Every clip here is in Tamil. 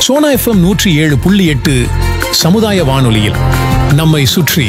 சோனா எஃப்எம் நூற்றி ஏழு புள்ளி எட்டு சமுதாய வானொலியில் நம்மை சுற்றி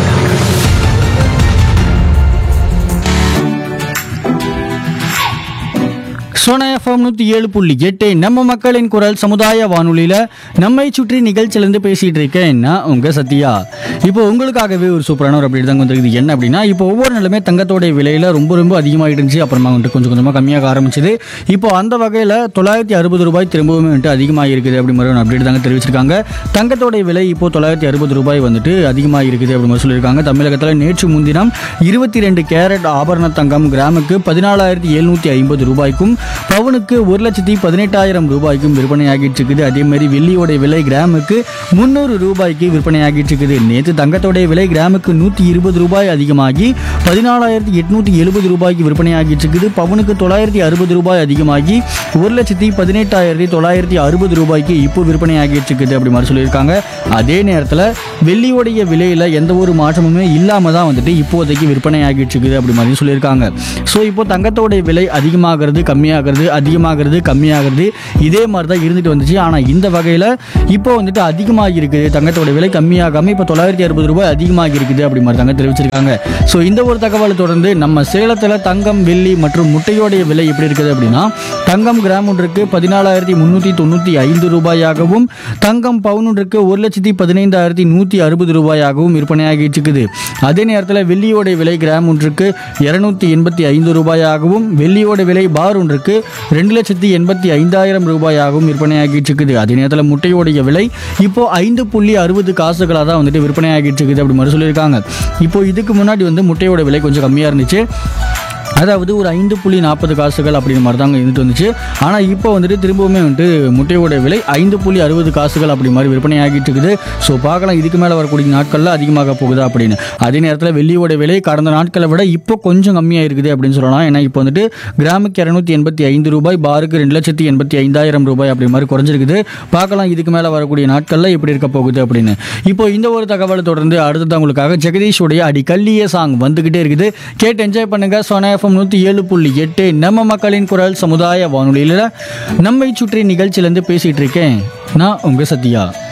சோனா எஃப்எம் நூற்றி ஏழு புள்ளி எட்டு நம்ம மக்களின் குரல் சமுதாய வானொலியில் நம்மை சுற்றி நிகழ்ச்சியிலேருந்து பேசிகிட்டு இருக்கேன் நான் உங்கள் சத்யா இப்போ உங்களுக்காகவே ஒரு சூப்பரான ஒரு அப்படி தாங்க வந்துருக்குது என்ன அப்படின்னா இப்போ ஒவ்வொரு நாளுமே தங்கத்தோடைய விலையில் ரொம்ப ரொம்ப அதிகமாகிட்டு இருந்துச்சு அப்புறமா வந்துட்டு கொஞ்சம் கொஞ்சமாக கம்மியாக ஆரம்பிச்சது இப்போ அந்த வகையில் தொள்ளாயிரத்தி அறுபது ரூபாய் திரும்பவும் வந்துட்டு அதிகமாக இருக்குது அப்படி மாதிரி ஒரு அப்டேட் தாங்க தெரிவிச்சிருக்காங்க தங்கத்தோடைய விலை இப்போ தொள்ளாயிரத்தி அறுபது ரூபாய் வந்துட்டு அதிகமாக இருக்குது அப்படி மாதிரி சொல்லியிருக்காங்க தமிழகத்தில் நேற்று முன்தினம் இருபத்தி ரெண்டு கேரட் ஆபரண தங்கம் கிராமுக்கு பதினாலாயிரத்தி எழுநூற்றி ஐம்பது ரூபாய்க்கும் பவுனுக்கு ஒரு லட்சத்தி பதினெட்டாயிரம் ரூபாய்க்கும் விற்பனையாகிட்டு இருக்குது அதே மாதிரி வெள்ளியோடைய விலை கிராமுக்கு முந்நூறு ரூபாய்க்கு விற்பனையாகிட்டு இருக்குது நேற்று தங்கத்தோடைய விலை கிராமுக்கு நூற்றி இருபது ரூபாய் அதிகமாகி பதினாலாயிரத்தி எட்நூற்றி எழுபது ரூபாய்க்கு விற்பனையாகிட்டு இருக்குது பவுனுக்கு தொள்ளாயிரத்தி அறுபது ரூபாய் அதிகமாகி ஒரு லட்சத்தி பதினெட்டாயிரத்தி தொள்ளாயிரத்தி அறுபது ரூபாய்க்கு இப்போ விற்பனையாகிட்டு இருக்குது அப்படி மாதிரி சொல்லியிருக்காங்க அதே நேரத்தில் வெள்ளியோடைய விலையில் எந்த ஒரு மாற்றமுமே இல்லாமல் தான் வந்துட்டு இப்போதைக்கு விற்பனை ஆகிட்டு இருக்குது அப்படி மாதிரி சொல்லியிருக்காங்க ஸோ இப்போ தங்கத்தோடைய விலை அதிகமாகிறது கம்மியாகிறது அதிகமாகிறது கம்மியாகிறது இதே மாதிரி தான் இருந்துட்டு வந்துச்சு ஆனால் இந்த வகையில் இப்போ வந்துட்டு அதிகமாகி இருக்குது தங்கத்தோட விலை கம்மியாகாமல் இப்போ தொள்ளாயிரத்தி அறுபது ரூபாய் அதிகமாகி இருக்குது அப்படி மாதிரி தாங்க தெரிவிச்சிருக்காங்க ஸோ இந்த ஒரு தகவலை தொடர்ந்து நம்ம சேலத்தில் தங்கம் வெள்ளி மற்றும் முட்டையோடைய விலை எப்படி இருக்குது அப்படின்னா தங்கம் கிராம் ஒன்றுக்கு பதினாலாயிரத்தி முந்நூற்றி தொண்ணூற்றி ஐந்து ரூபாயாகவும் தங்கம் பவுன் ஒன்றுக்கு ஒரு லட்சத்தி பதினைந்தாயிரத்தி நூற்றி அறுபது ரூபாயாகவும் விற்பனையாகிட்டு இருக்குது அதே நேரத்தில் வெள்ளியோட விலை கிராம் ஒன்றுக்கு இருநூத்தி எண்பத்தி ஐந்து ரூபாயாகவும் வெள்ளியோட விலை பார் ஒன்றுக்கு ரெண்டு லட்சத்தி எண்பத்தி ஐந்தாயிரம் ரூபாயாகவும் விற்பனையாகிட்டு இருக்குது அதே நேரத்தில் முட்டையோடைய விலை இப்போ ஐந்து புள்ளி அறுபது காசுகளாக தான் வந்துட்டு விற்பனையாகிட்டு இருக்குது அப்படி மாதிரி சொல்லியிருக்காங்க இப்போ இதுக்கு முன்னாடி வந்து முட்டையோட விலை கொஞ்சம் கம்மியாக இருந்துச்சு அதாவது ஒரு ஐந்து புள்ளி நாற்பது காசுகள் அப்படிங்கிற மாதிரி தாங்க இருந்துட்டு வந்துச்சு ஆனால் இப்போ வந்துட்டு திரும்பவுமே வந்துட்டு முட்டையோட விலை ஐந்து புள்ளி அறுபது காசுகள் அப்படி மாதிரி விற்பனை ஆகிட்டு இருக்குது ஸோ பார்க்கலாம் இதுக்கு மேலே வரக்கூடிய நாட்களில் அதிகமாக போகுதா அப்படின்னு அதே நேரத்தில் வெள்ளியோட விலை கடந்த நாட்களை விட இப்போ கொஞ்சம் கம்மியாக இருக்குது அப்படின்னு சொல்லலாம் ஏன்னா இப்போ வந்துட்டு கிராமுக்கு இரநூத்தி எண்பத்தி ஐந்து ரூபாய் பாருக்கு ரெண்டு லட்சத்தி எண்பத்தி ஐந்தாயிரம் ரூபாய் அப்படி மாதிரி குறைஞ்சிருக்குது பார்க்கலாம் இதுக்கு மேலே வரக்கூடிய நாட்களில் எப்படி இருக்க போகுது அப்படின்னு இப்போ இந்த ஒரு தகவலை தொடர்ந்து அடுத்தது உங்களுக்காக ஜெகதீஷுடைய அடி கல்லிய சாங் வந்துகிட்டே இருக்குது கேட்டு என்ஜாய் பண்ணுங்க சோனா எஃப்எம் நூற்றி ஏழு புள்ளி எட்டு நம்ம மக்களின் குரல் சமுதாய வானொலியில் நம்மை சுற்றி நிகழ்ச்சியிலேருந்து பேசிகிட்டு இருக்கேன் நான் உங்கள் சத்யா